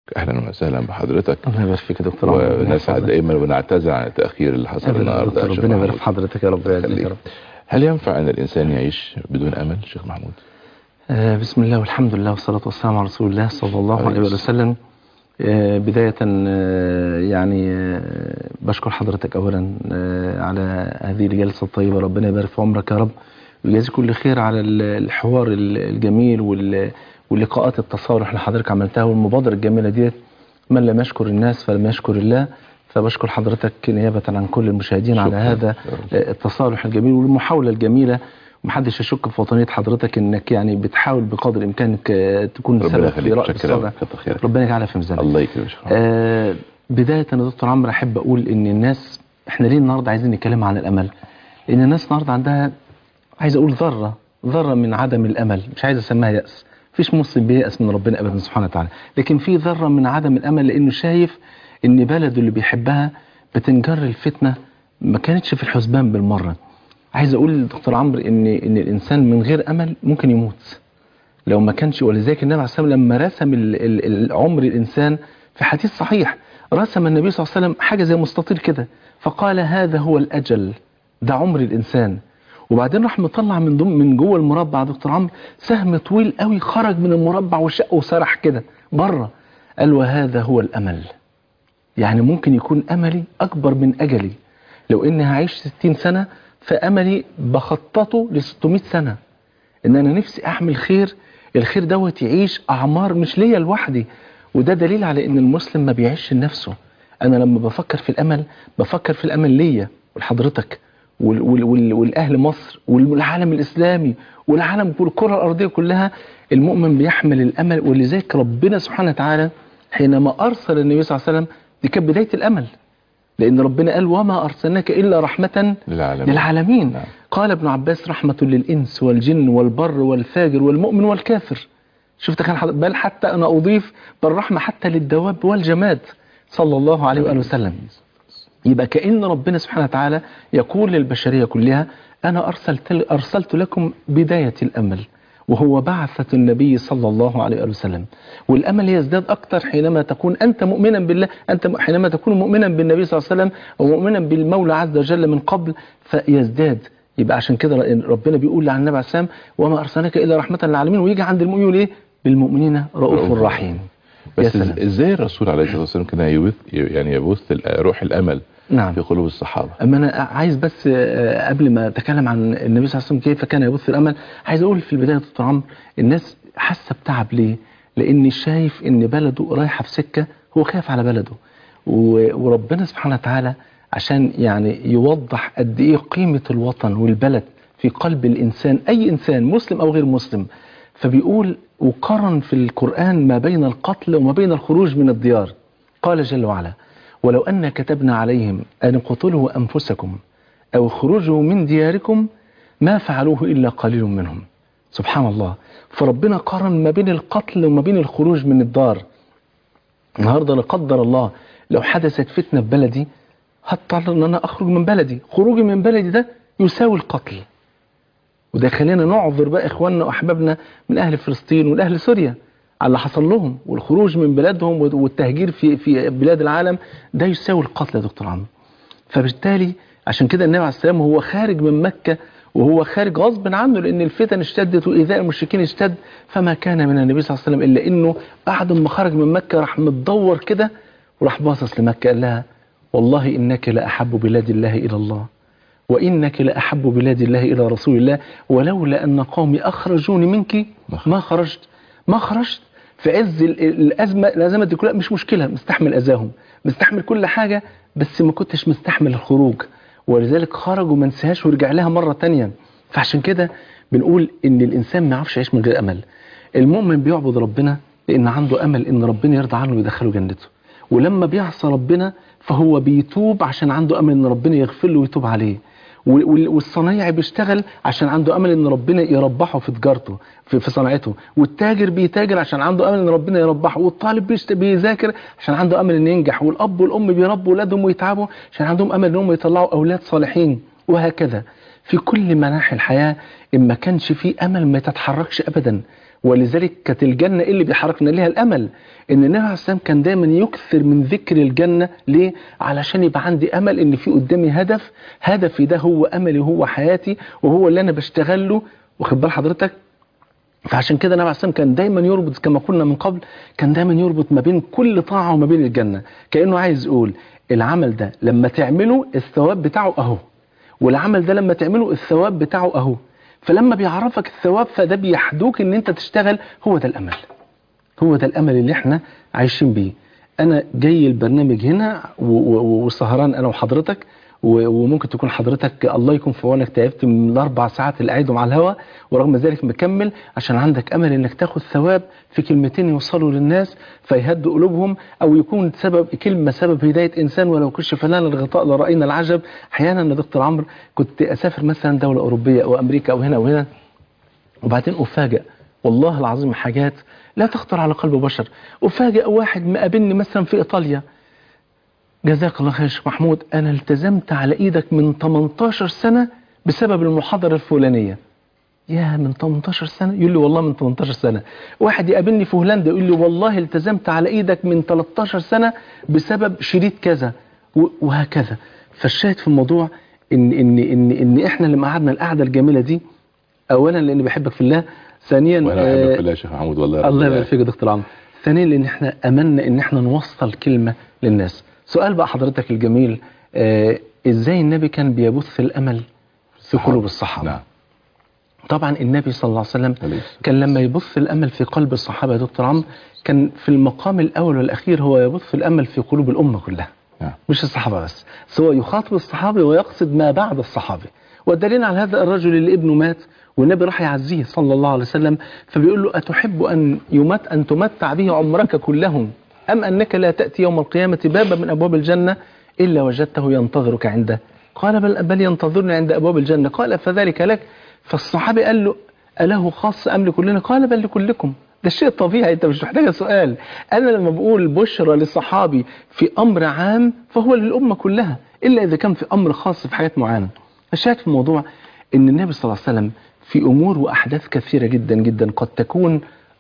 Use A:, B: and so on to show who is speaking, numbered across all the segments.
A: اهلا وسهلا بحضرتك
B: الله يبارك فيك يا دكتور عمرو. ربنا
A: ونسعد
B: يحفظك.
A: دائما ونعتذر عن التاخير اللي حصل
B: أبداً يا
A: النهارده
B: دكتور،
A: يا شيخ
B: ربنا يبارك
A: محمود.
B: في حضرتك يا رب ويعزك يا
A: خليك.
B: رب
A: هل ينفع ان الانسان يعيش بدون امل شيخ محمود
B: آه، بسم الله والحمد لله والصلاة والسلام على رسول الله صلى الله
A: عليه
B: عليه وآله وسلم آه، بداية آه، يعني آه، بشكر حضرتك أولا آه، على هذه الجلسة الطيبة ربنا يبارك في عمرك يا رب ويجازي كل خير على ال- الحوار ال- الجميل وال- واللقاءات التصالح اللي حضرتك عملتها والمبادرة الجميلة ديت من لم يشكر الناس فلم يشكر الله فبشكر حضرتك نيابة عن كل المشاهدين على
A: شكراً.
B: هذا
A: يا رب.
B: آه، التصالح الجميل والمحاولة الجميلة محدش يشك في وطنية حضرتك انك يعني بتحاول بقدر امكانك آه، تكون
A: ربنا
B: سبب في
A: يخليك
B: رأي
A: شكرا
B: الصدى
A: كتر خيرك
B: ربنا يجعلها في ميزانك
A: الله يكرمك يا شيخ محمود.
B: آه بداية يا دكتور عمرو احب اقول ان الناس احنا ليه النهارده عايزين نتكلم عن الامل لان الناس النهارده عندها عايز اقول ذرة ذرة من عدم الامل مش عايز اسميها يأس مفيش مسلم بييأس من ربنا ابدا سبحانه وتعالى لكن في ذرة من عدم الامل لانه شايف ان بلده اللي بيحبها بتنجر الفتنة ما كانتش في الحسبان بالمرة عايز اقول لدكتور عمرو ان ان الانسان من غير امل ممكن يموت لو ما كانش ولذلك النبي عليه الصلاه والسلام لما رسم ال- ال- العمر الانسان في حديث صحيح رسم النبي صلى الله عليه وسلم حاجه زي مستطيل كده فقال هذا هو الاجل ده عمر الانسان وبعدين راح مطلع من ضمن من جوه المربع يا دكتور عمرو سهم طويل قوي خرج من المربع وشق وسرح كده بره قال وهذا هو الامل يعني ممكن يكون املي اكبر من اجلي لو اني هعيش 60 سنه فاملي بخططه ل 600 سنه ان انا نفسي اعمل خير الخير دوت يعيش اعمار مش ليا لوحدي وده دليل على ان المسلم ما بيعيش لنفسه انا لما بفكر في الامل بفكر في الامل ليا ولحضرتك وال وال وال والاهل مصر والعالم الاسلامي والعالم والكره الارضيه كلها المؤمن بيحمل الامل ولذلك ربنا سبحانه وتعالى حينما ارسل النبي صلى الله عليه وسلم دي كانت بدايه الامل لان ربنا قال وما ارسلناك الا رحمه
A: للعالمين
B: للعالمين
A: نعم.
B: قال ابن عباس رحمة للإنس والجن والبر والفاجر والمؤمن والكافر شفت كان حض- بل حتى أنا أضيف بالرحمة حتى للدواب والجماد صلى الله عليه وآله وسلم يبقى كأن ربنا سبحانه وتعالى يقول للبشرية كلها أنا أرسلت, أرسلت لكم بداية الأمل وهو بعثة النبي صلى الله عليه وآله وسلم والأمل يزداد أكثر حينما تكون أنت مؤمنا بالله أنت م- حينما تكون مؤمنا بالنبي صلى الله عليه وسلم ومؤمنا بالمولى عز وجل من قبل فيزداد يبقى عشان كده ربنا بيقول عن النبي عليه السلام وما أرسلناك إلا رحمة للعالمين ويجي عند المؤمن يقول إيه بالمؤمنين رؤوف
A: رؤوف
B: رحيم يا
A: بس
B: سلام.
A: إز- ازاي الرسول عليه الصلاه والسلام كان يبث يعني يبث ال- روح الامل
B: نعم
A: في قلوب الصحابه
B: اما انا عايز بس آه، قبل ما اتكلم عن النبي صلى الله عليه وسلم كيف كان يبث الامل عايز اقول في البدايه يا دكتور عمرو الناس حاسه بتعب ليه لان شايف ان بلده رايحه في سكه هو خايف على بلده و- وربنا سبحانه وتعالى عشان يعني يوضح قد ايه قيمه الوطن والبلد في قلب الانسان اي انسان مسلم او غير مسلم فبيقول وقارن في القران ما بين القتل وما بين الخروج من الديار قال جل وعلا ولو أن كتبنا عليهم أن اقتلوا أنفسكم أو اخرجوا من دياركم ما فعلوه إلا قليل منهم سبحان الله فربنا قارن ما بين القتل وما بين الخروج من الدار النهاردة لا قدر الله لو حدثت فتنة في بلدي هضطر ان انا اخرج من بلدي خروجي من بلدي ده يساوي القتل وده خلينا نعذر بقى اخواننا واحبابنا من اهل فلسطين والاهل سوريا على اللي حصل لهم والخروج من بلادهم والتهجير في في بلاد العالم ده يساوي القتل يا دكتور عمرو فبالتالي عشان كده النبي عليه السلام وهو خارج من مكة وهو خارج غصب عنه لأن الفتن اشتدت وإيذاء المشركين اشتد فما كان من النبي صلى الله عليه وسلم إلا إنه بعد ما خرج من مكة راح متدور كده وراح باصص لمكة قال لها والله إنك لأحب بلاد الله إلى الله وإنك لأحب بلاد الله إلى رسول الله ولولا أن قومي أخرجوني منك ما خرجت ما خرجت في عز ال- ال- الأزمة الأزمة دي كلها مش مشكلة مستحمل أذاهم مستحمل كل حاجة بس ما كنتش مستحمل الخروج ولذلك خرج وما انساهاش ورجع لها مرة تانية فعشان كده بنقول إن الإنسان ما يعرفش يعيش من غير أمل المؤمن بيعبد ربنا لأن عنده أمل إن ربنا يرضى عنه ويدخله جنته ولما بيعصى ربنا فهو بيتوب عشان عنده أمل إن ربنا يغفر له ويتوب عليه وال- وال- والصنايعي بيشتغل عشان عنده امل ان ربنا يربحه في تجارته في, في صناعته والتاجر بيتاجر عشان عنده امل ان ربنا يربحه والطالب بيشت- بيذاكر عشان عنده امل ان ينجح والاب والام بيربوا اولادهم ويتعبوا عشان عندهم امل انهم يطلعوا اولاد صالحين وهكذا في كل مناحي الحياه ان ما كانش في امل ما تتحركش ابدا ولذلك كانت الجنه إيه اللي بيحركنا ليها الامل ان النبي عليه السلام كان دايما يكثر من ذكر الجنه ليه علشان يبقى عندي امل ان في قدامي هدف هدفي ده هو املي وهو حياتي وهو اللي انا بشتغل له واخد بال حضرتك فعشان كده النبي عليه الصلاه والسلام كان دايما يربط كما قلنا من قبل كان دايما يربط ما بين كل طاعه وما بين الجنه كانه عايز يقول العمل ده لما تعمله الثواب بتاعه اهو والعمل ده لما تعمله الثواب بتاعه اهو فلما بيعرفك الثواب فده بيحدوك ان انت تشتغل هو ده الامل هو ده الامل اللي احنا عايشين بيه انا جاي البرنامج هنا و- و- وسهران انا وحضرتك و- وممكن تكون حضرتك الله يكون في عونك تعبت من الاربع ساعات اللي قاعدهم على الهوا ورغم ذلك مكمل عشان عندك امل انك تاخد ثواب في كلمتين يوصلوا للناس فيهدوا قلوبهم او يكون سبب كلمه سبب هدايه انسان ولو كشف لنا الغطاء لراينا العجب احيانا يا دكتور عمرو كنت اسافر مثلا دوله اوروبيه او امريكا او هنا وهنا وبعدين افاجئ والله العظيم حاجات لا تخطر على قلب بشر افاجئ واحد مقابلني مثلا في ايطاليا جزاك الله خير يا شيخ محمود انا التزمت على ايدك من 18 سنه بسبب المحاضره الفلانيه يا من 18 سنه يقول لي والله من 18 سنه واحد يقابلني في هولندا يقول لي والله التزمت على ايدك من 13 سنه بسبب شريط كذا و- وهكذا فالشاهد في الموضوع ان ان ان ان احنا لما قعدنا القعده الجميله دي اولا لاني بحبك في الله ثانيا
A: وانا
B: آه،
A: بحبك بالله يا شيخ محمود والله يا رب
B: الله يبارك فيك يا دكتور عمرو ثانيا لان احنا امنا ان احنا نوصل كلمه للناس سؤال بقى حضرتك الجميل آه ازاي النبي كان بيبث الامل في قلوب الصحابه
A: نعم
B: طبعا النبي صلى الله عليه وسلم
A: عليه الصلاة
B: كان لما يبث الامل في قلب الصحابه يا دكتور عمرو كان في المقام الاول والاخير هو يبث الامل في قلوب الامه كلها
A: نعم
B: مش الصحابة بس سواء يخاطب الصحابي ويقصد ما بعد الصحابي والدليل على هذا الرجل اللي ابنه مات والنبي راح يعزيه صلى الله عليه وسلم فبيقول له أتحب أن يمت أن تمتع به عمرك كلهم أم أنك لا تأتي يوم القيامة بابا من أبواب الجنة إلا وجدته ينتظرك عنده قال بل, بل ينتظرني عند أبواب الجنة قال فذلك لك فالصحابي قال له أله خاص أم لكلنا قال بل لكلكم ده شيء طبيعي انت مش محتاج سؤال انا لما بقول بشرى للصحابي في امر عام فهو للامه كلها الا اذا كان في امر خاص في حاجات معينه الشاهد في الموضوع ان النبي صلى الله عليه وسلم في امور واحداث كثيره جدا جدا قد تكون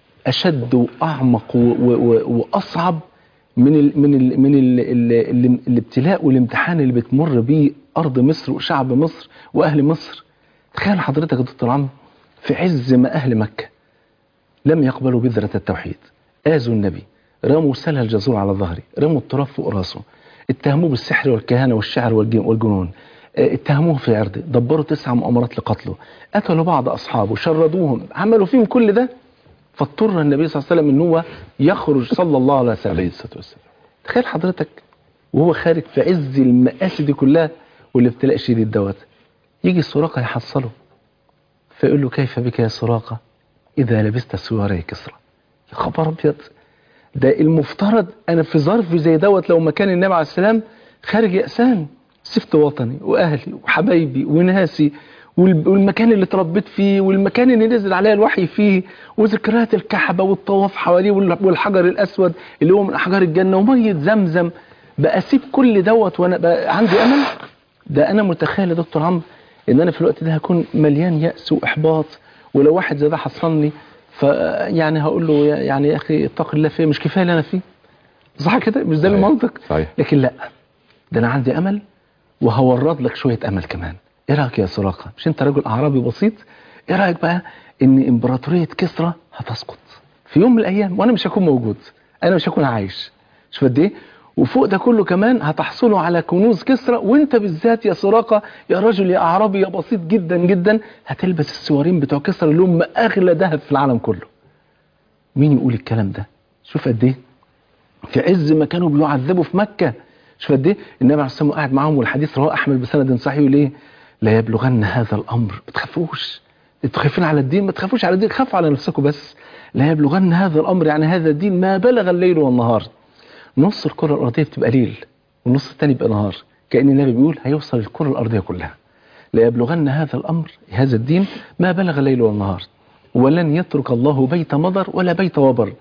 B: اشد واعمق و- و- و- واصعب من ال من ال من ال ال ال الابتلاء والامتحان اللي بتمر بيه ارض مصر وشعب مصر واهل مصر تخيل حضرتك يا دكتور عمرو في عز ما اهل مكه لم يقبلوا بذرة التوحيد آذوا النبي رموا سلة الجزور على ظهره رموا التراب فوق راسه اتهموه بالسحر والكهانة والشعر والجن- والجنون اه، اتهموه في عرضه دبروا تسع مؤامرات لقتله قتلوا بعض أصحابه شردوهم عملوا فيهم كل ده فاضطر النبي صلى الله عليه وسلم ان هو يخرج صلى الله عليه وسلم
A: عليه الصلاة والسلام
B: تخيل حضرتك وهو خارج في عز المآسي دي كلها والابتلاء الشديد دوت يجي السراقة يحصله فيقول له كيف بك يا سراقة إذا لبست سواري كسرى يا خبر أبيض ده المفترض أنا في ظرف زي دوت لو مكان النبي عليه السلام خارج يأسان سبت وطني وأهلي وحبايبي وناسي وال- والمكان اللي اتربيت فيه والمكان اللي نزل عليا الوحي فيه وذكريات الكعبة والطواف حواليه وال- والحجر الأسود اللي هو من أحجار الجنة ومية زمزم بقى أسيب كل دوت وأنا بقى عندي أمل ده أنا متخيل يا دكتور عمرو إن أنا في الوقت ده هكون مليان يأس وإحباط ولو واحد زي ده حصلني فيعني هقول له يا- يعني يا أخي اتق الله فيه مش كفاية اللي أنا فيه صح كده مش ده
A: صحيح.
B: المنطق
A: صحيح
B: لكن لا ده انا عندي امل وهورد لك شويه امل كمان ايه رايك يا سراقه مش انت رجل اعرابي بسيط ايه رايك بقى ان امبراطوريه كسرى هتسقط في يوم من الايام وانا مش هكون موجود انا مش هكون عايش شوف قد ايه وفوق ده كله كمان هتحصلوا على كنوز كسرى وانت بالذات يا سراقه يا رجل يا اعرابي يا بسيط جدا جدا هتلبس السوارين بتوع كسرى اللي هم اغلى ذهب في العالم كله مين يقول الكلام ده شوف قد ايه في عز ما كانوا بيعذبوا في مكة شوف قد ايه النبي عليه الصلاه والسلام قاعد معاهم والحديث رواه احمد بسند صحيح ليه لا يبلغن هذا الامر ما تخافوش انتوا خايفين على الدين ما تخافوش على الدين خافوا على نفسكم بس لا يبلغن هذا الامر يعني هذا الدين ما بلغ الليل والنهار نص الكره الارضيه بتبقى ليل والنص الثاني بيبقى نهار كان النبي بيقول هيوصل الكره الارضيه كلها لا يبلغن هذا الامر هذا الدين ما بلغ الليل والنهار ولن يترك الله بيت مضر ولا بيت وبر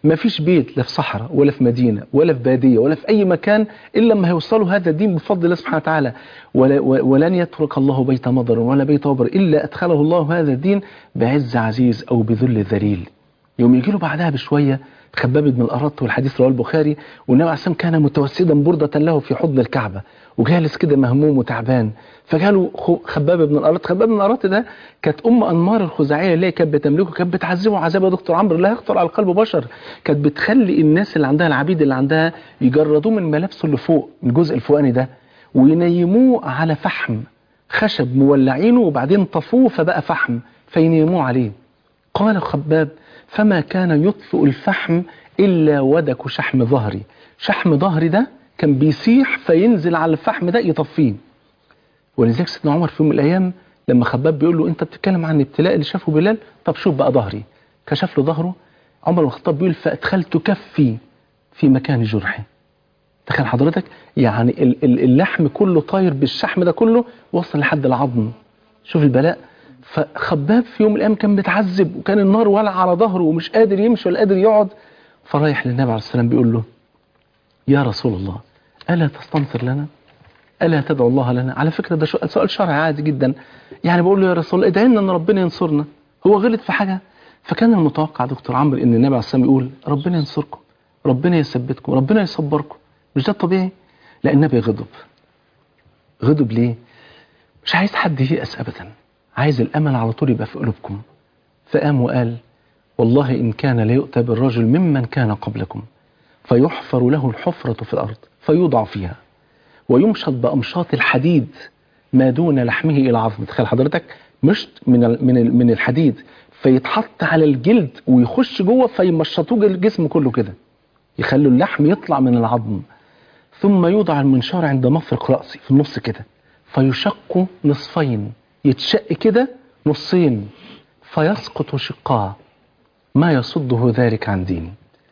B: ما فيش بيت لا في صحراء ولا في مدينة ولا في بادية ولا في أي مكان إلا لما هيوصلوا هذا الدين بفضل الله سبحانه وتعالى ولا ولن يترك الله بيت مضر ولا بيت وبر إلا أدخله الله هذا الدين بعز عزيز أو بذل ذليل يوم يجي له بعدها بشوية خباب بن الأرط والحديث رواه البخاري والنبي عليه الصلاة كان متوسدا بردة له في حضن الكعبة وجالس كده مهموم وتعبان فجاله خباب بن الأرط خباب بن الأرط ده كانت أم أنمار الخزاعية اللي هي كانت بتملكه كانت بتعذبه عذاب يا دكتور عمرو لا يخطر على قلب بشر كانت بتخلي الناس اللي عندها العبيد اللي عندها يجردوه من ملابسه اللي فوق الجزء الفوقاني ده وينيموه على فحم خشب مولعينه وبعدين طفوه فبقى فحم فينيموه عليه قال خباب فما كان يطفئ الفحم إلا ودك شحم ظهري شحم ظهري ده كان بيسيح فينزل على الفحم ده يطفيه ولذلك سيدنا عمر في يوم من الأيام لما خباب بيقول له أنت بتتكلم عن الابتلاء اللي شافه بلال طب شوف بقى ظهري كشف له ظهره عمر بن الخطاب بيقول فأدخلت كفي في مكان جرحي تخيل حضرتك يعني اللحم كله طاير بالشحم ده كله وصل لحد العظم شوف البلاء فخباب في يوم من الايام كان متعذب وكان النار ولع على ظهره ومش قادر يمشي ولا قادر يقعد فرايح للنبي عليه السلام بيقول له يا رسول الله الا تستنصر لنا الا تدعو الله لنا على فكره ده سؤال شرعي عادي جدا يعني بقول له يا رسول الله ادعي لنا ان ربنا ينصرنا هو غلط في حاجه فكان المتوقع دكتور عمرو ان النبي عليه السلام يقول ربنا ينصركم ربنا يثبتكم ربنا يصبركم مش ده الطبيعي لا النبي غضب غضب ليه مش عايز حد ييأس ابدا عايز الأمل على طول يبقى في قلوبكم فقام وقال والله إن كان ليؤتى بالرجل ممن كان قبلكم فيحفر له الحفرة في الأرض فيوضع فيها ويمشط بأمشاط الحديد ما دون لحمه إلى عظم تخيل حضرتك مشط من من من الحديد فيتحط على الجلد ويخش جوه فيمشطوه الجسم كله كده يخلوا اللحم يطلع من العظم ثم يوضع المنشار عند مفرق رأسي في النص كده فيشق نصفين يتشق كده نصين فيسقط شقاه ما يصده ذلك عن ديني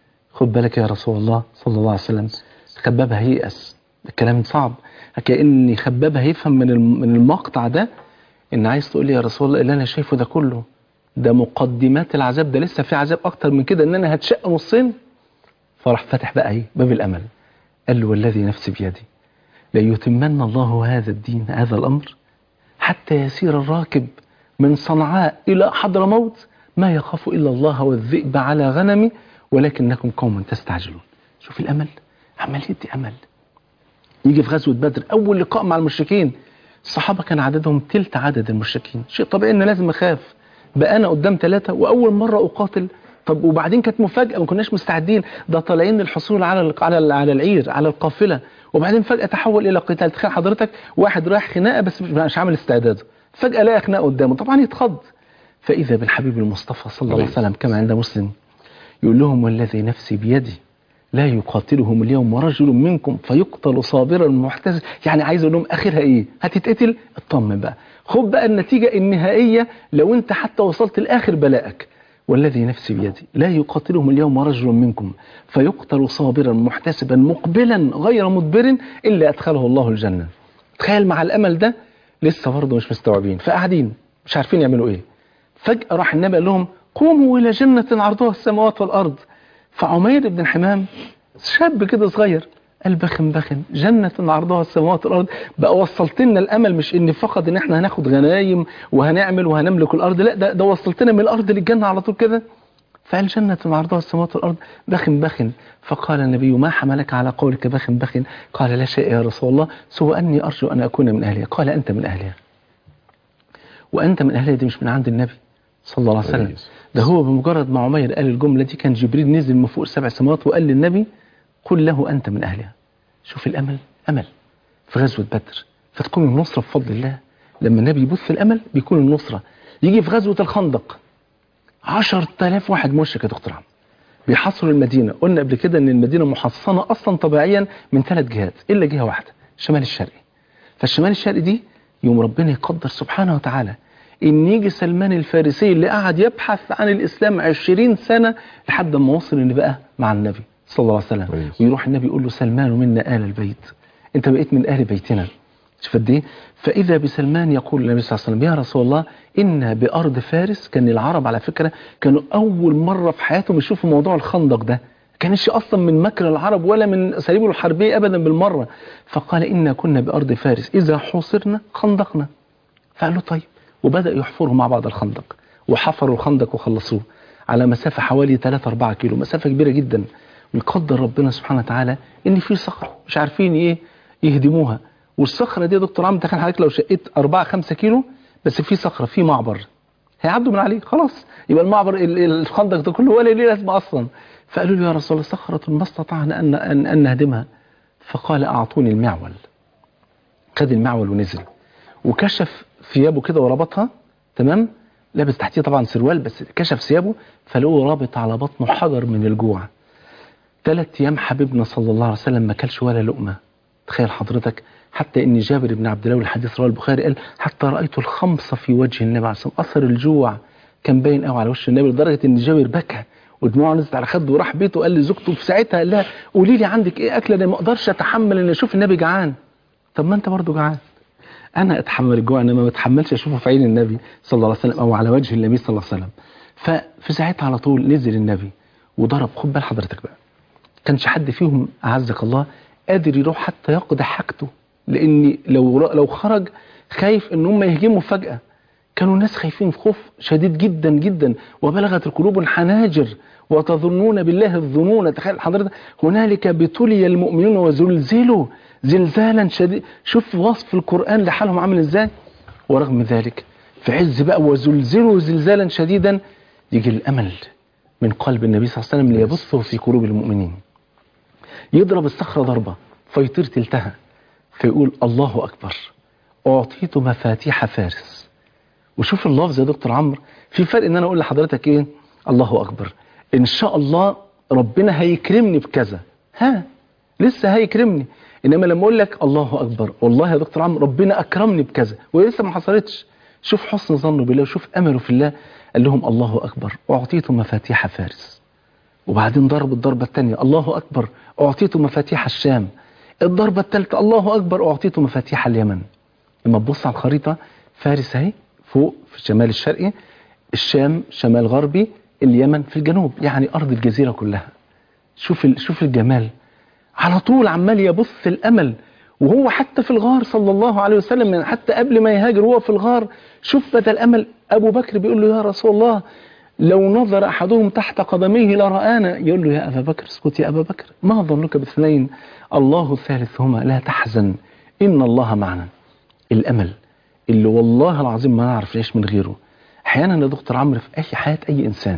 B: خد بالك يا رسول الله صلى الله عليه وسلم خباب هيأس الكلام صعب كأن خباب هيفهم من من المقطع ده ان عايز تقول لي يا رسول الله اللي انا شايفه ده كله ده مقدمات العذاب ده لسه في عذاب اكتر من كده ان انا هتشق نصين فراح فتح بقى ايه باب الامل قال له والذي نفسي بيدي ليتمن الله هذا الدين هذا الامر حتى يسير الراكب من صنعاء إلى حضرموت ما يخاف إلا الله والذئب على غنمي ولكنكم قوم تستعجلون شوف الأمل عمال يدي أمل يجي في غزوة بدر أول لقاء مع المشركين الصحابة كان عددهم تلت عدد المشركين شيء طبيعي إن لازم أخاف بقى أنا قدام ثلاثة وأول مرة أقاتل طب وبعدين كانت مفاجأة ما كناش مستعدين ده طالعين الحصول على على على العير على القافلة وبعدين فجأة تحول إلى قتال تخيل حضرتك واحد رايح خناقة بس مش عامل استعداده فجأة لقى خناقة قدامه طبعا يتخض فإذا بالحبيب المصطفى صلى الله عليه وسلم كما عند مسلم يقول لهم والذي نفسي بيدي لا يقاتلهم اليوم رجل منكم فيقتل صابرا محتسب يعني عايز اقول لهم اخرها ايه هتتقتل اطمن بقى خد بقى النتيجة النهائية لو انت حتى وصلت لاخر بلائك والذي نفسي بيدي لا يقاتلهم اليوم رجل منكم فيقتل صابرا محتسبا مقبلا غير مدبر إلا أدخله الله الجنة تخيل مع الأمل ده لسه برضه مش مستوعبين فقاعدين مش عارفين يعملوا إيه فجأة راح النبي قال لهم قوموا إلى جنة عرضها السماوات والأرض فعمير بن حمام شاب كده صغير قال بخن بخن جنة عرضها السماوات والأرض بقى وصلت لنا الأمل مش إن فقط إن إحنا هناخد غنايم وهنعمل وهنملك الأرض لا ده, ده وصلتنا من الأرض للجنة على طول كده فقال جنة عرضها السماوات والأرض بخن بخن فقال النبي ما حملك على قولك بخن بخن قال لا شيء يا رسول الله سوى أني أرجو أن أكون من أهلها قال أنت من أهلها وأنت من أهلها دي مش من عند النبي صلى الله عليه وسلم ده هو بمجرد ما عمير قال الجملة دي كان جبريل نزل من فوق السبع سماوات وقال للنبي قل له أنت من أهلها شوف الأمل أمل في غزوة بدر فتكون النصرة بفضل الله لما النبي يبث في الأمل بيكون النصرة يجي في غزوة الخندق عشر تلاف واحد مشرك يا دكتور عم بيحصروا المدينة قلنا قبل كده ان المدينة محصنة اصلا طبيعيا من ثلاث جهات الا جهة واحدة الشمال الشرقي فالشمال الشرقي دي يوم ربنا يقدر سبحانه وتعالى ان يجي سلمان الفارسي اللي قعد يبحث عن الاسلام عشرين سنة لحد ما وصل ان بقى مع النبي صلى الله عليه وسلم ويروح النبي يقول له سلمان منا آل البيت انت بقيت من آل بيتنا شوف قد ايه فاذا بسلمان يقول للنبي صلى الله عليه وسلم يا رسول الله ان بارض فارس كان العرب على فكره كانوا اول مره في حياتهم يشوفوا موضوع الخندق ده كانش اصلا من مكر العرب ولا من اساليبهم الحربيه ابدا بالمره فقال انا كنا بارض فارس اذا حوصرنا خندقنا فقال له طيب وبداوا يحفروا مع بعض الخندق وحفروا الخندق وخلصوه على مسافه حوالي 3 4 كيلو مسافه كبيره جدا ويقدر ربنا سبحانه وتعالى ان في صخره مش عارفين ايه يهدموها والصخره دي يا دكتور عمرو تخيل حضرتك لو شقيت 4 5 كيلو بس في صخره في معبر هيعدوا من عليه خلاص يبقى المعبر ال- ال- الخندق ده كله ولا ليه لازمه اصلا فقالوا له يا رسول الله صخره ما استطعنا ان ان, أن نهدمها فقال اعطوني المعول خد المعول ونزل وكشف ثيابه كده وربطها تمام لابس تحتيه طبعا سروال بس كشف ثيابه فلقوه رابط على بطنه حجر من الجوع ثلاث ايام حبيبنا صلى الله عليه وسلم ما كلش ولا لقمه تخيل حضرتك حتى ان جابر بن عبد الله والحديث رواه البخاري قال حتى رايت الخمصه في وجه النبي عليه الصلاه والسلام اثر الجوع كان باين قوي على وش النبي لدرجه ان جابر بكى ودموعه نزلت على خده وراح بيته قال لزوجته في ساعتها قال لها قولي لي عندك ايه اكله انا ما اقدرش اتحمل ان اشوف النبي جعان طب ما انت برضه جعان انا اتحمل الجوع انما ما اتحملش اشوفه في عين النبي صلى الله عليه وسلم او على وجه النبي صلى الله عليه وسلم ففي ساعتها على طول نزل النبي وضرب خد بال حضرتك بقى كانش حد فيهم اعزك الله قادر يروح حتى يقضي حاجته لان لو لو خرج خايف ان هم يهجموا فجاه كانوا الناس خايفين خوف شديد جدا جدا وبلغت القلوب الحناجر وتظنون بالله الظنون تخيل حضرتك هنالك ابتلي المؤمنون وزلزلوا زلزالا شديد شوف وصف القرآن لحالهم عامل ازاي ورغم ذلك في عز بقى وزلزلوا زلزالا شديدا يجي الأمل من قلب النبي صلى الله عليه وسلم ليبثه في قلوب المؤمنين يضرب الصخرة ضربة فيطير تلتها فيقول الله أكبر أعطيت مفاتيح فارس وشوف اللفظ يا دكتور عمرو في فرق ان انا اقول لحضرتك ايه الله اكبر ان شاء الله ربنا هيكرمني بكذا ها لسه هيكرمني انما لما اقول لك الله اكبر والله يا دكتور عمرو ربنا اكرمني بكذا وهي لسه ما حصلتش شوف حسن ظنه بالله وشوف امله في الله قال لهم الله اكبر اعطيت مفاتيح فارس وبعدين ضرب الضربه الثانيه الله اكبر اعطيت مفاتيح الشام الضربه الثالثه الله اكبر اعطيت مفاتيح اليمن لما تبص على الخريطه فارس اهي فوق في الشمال الشرقي الشام شمال غربي اليمن في الجنوب يعني ارض الجزيره كلها شوف ال- شوف الجمال على طول عمال يبث الامل وهو حتى في الغار صلى الله عليه وسلم من حتى قبل ما يهاجر وهو في الغار شوف بدا الامل ابو بكر بيقول له يا رسول الله لو نظر احدهم تحت قدميه لرانا يقول له يا ابا بكر اسكت يا ابا بكر ما ظنك باثنين الله ثالثهما لا تحزن ان الله معنا الامل اللي والله العظيم ما نعرف نعيش من غيره احيانا يا دكتور عمرو في اي حياه اي انسان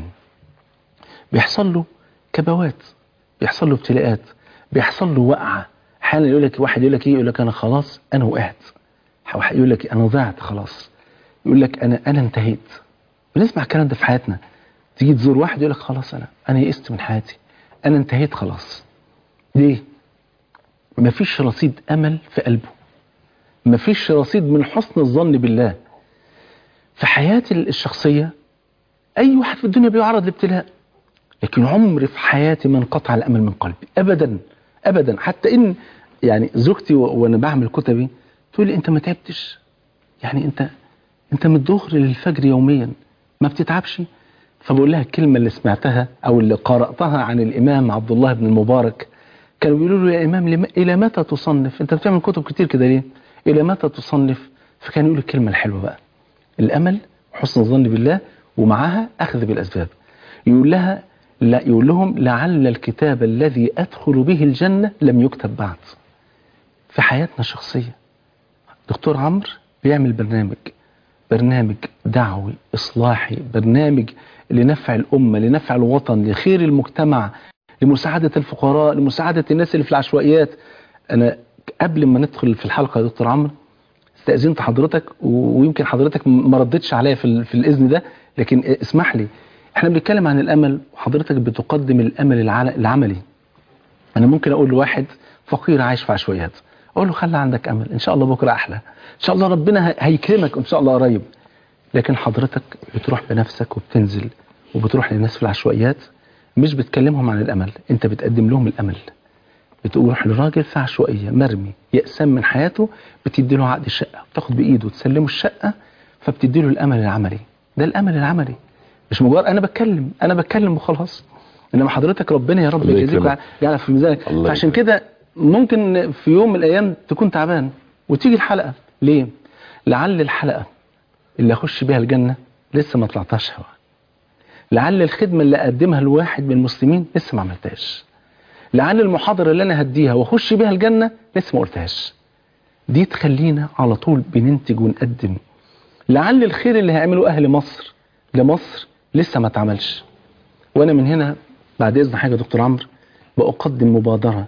B: بيحصل له كبوات بيحصل له ابتلاءات بيحصل له وقعه احيانا يقول لك واحد يقول لك ايه يقول لك انا خلاص انا وقعت واحد يقول لك انا ضعت خلاص يقول لك انا انا انتهيت بنسمع الكلام ده في حياتنا تيجي تزور واحد يقول لك خلاص انا انا يئست من حياتي انا انتهيت خلاص ليه مفيش رصيد امل في قلبه مفيش رصيد من حسن الظن بالله في حياتي الشخصيه اي واحد في الدنيا بيعرض لابتلاء لكن عمري في حياتي ما انقطع الامل من قلبي ابدا ابدا حتى ان يعني زوجتي و- وانا بعمل كتبي تقول لي انت ما تعبتش يعني انت انت من الظهر للفجر يوميا ما بتتعبش فبقول لها الكلمه اللي سمعتها او اللي قراتها عن الامام عبد الله بن المبارك كانوا بيقولوا له يا امام لم... الى متى تصنف انت بتعمل كتب كتير كده ليه الى متى تصنف فكان يقول الكلمه الحلوه بقى الامل وحسن الظن بالله ومعها اخذ بالاسباب يقول لها لا يقول لهم لعل الكتاب الذي ادخل به الجنه لم يكتب بعد في حياتنا الشخصيه دكتور عمرو بيعمل برنامج برنامج دعوي اصلاحي برنامج لنفع الامه لنفع الوطن لخير المجتمع لمساعده الفقراء لمساعده الناس اللي في العشوائيات انا قبل ما ندخل في الحلقه يا دكتور عمرو استأذنت حضرتك و- ويمكن حضرتك ما ردتش عليا في, ال- في الإذن ده لكن اسمح لي احنا بنتكلم عن الأمل وحضرتك بتقدم الأمل العل- العملي أنا ممكن أقول لواحد فقير عايش في عشوائيات أقول له خلي عندك أمل إن شاء الله بكرة أحلى إن شاء الله ربنا ه- هيكرمك إن شاء الله قريب لكن حضرتك بتروح بنفسك وبتنزل وبتروح للناس في العشوائيات مش بتكلمهم عن الأمل أنت بتقدم لهم الأمل بتروح لراجل في عشوائيه مرمي يأسان من حياته بتدي له عقد الشقه بتاخد بايده تسلمه الشقه فبتدي له الامل العملي ده الامل العملي مش مجرد انا بتكلم انا بتكلم وخلاص انما حضرتك ربنا يا رب
A: الله
B: يجازيك
A: يكرمك.
B: يعني في ميزانك
A: الله
B: فعشان
A: يكرمك.
B: كده ممكن في يوم من الايام تكون تعبان وتيجي الحلقه ليه لعل الحلقه اللي اخش بيها الجنه لسه ما طلعتهاش هوا لعل الخدمه اللي اقدمها لواحد من المسلمين لسه ما عملتهاش لعل المحاضره اللي انا هديها واخش بيها الجنه لسه ما قلتهاش دي تخلينا على طول بننتج ونقدم لعل الخير اللي هيعمله اهل مصر لمصر لسه ما اتعملش وانا من هنا بعد اذن حاجه دكتور عمرو بقدم مبادره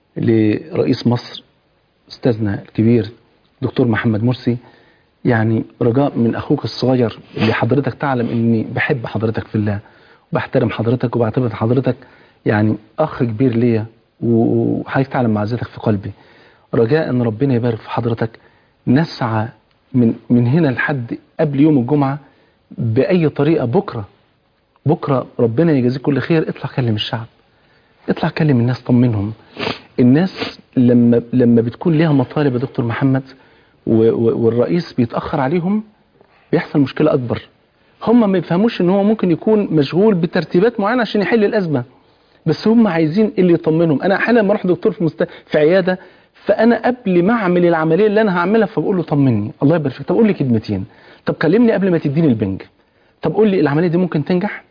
B: لرئيس مصر استاذنا الكبير دكتور محمد مرسي يعني رجاء من اخوك الصغير اللي حضرتك تعلم اني بحب حضرتك في الله وبحترم حضرتك وبعتبر حضرتك يعني اخ كبير ليا وحضرتك تعلم معزتك في قلبي رجاء ان ربنا يبارك في حضرتك نسعى من من هنا لحد قبل يوم الجمعه باي طريقه بكره بكره ربنا يجازيك كل خير اطلع كلم الشعب اطلع كلم الناس طمنهم الناس لما لما بتكون ليها مطالب يا دكتور محمد و- و- والرئيس بيتاخر عليهم بيحصل مشكله اكبر هم ما يفهموش ان هو ممكن يكون مشغول بترتيبات معينه عشان يحل الازمه بس هم عايزين اللي يطمنهم انا احيانا لما اروح دكتور في مست... في عياده فانا قبل ما اعمل العمليه اللي انا هعملها فبقول له طمني الله يبارك فيك طب قول لي كلمتين طب كلمني قبل ما تديني البنج طب قول لي العمليه دي ممكن تنجح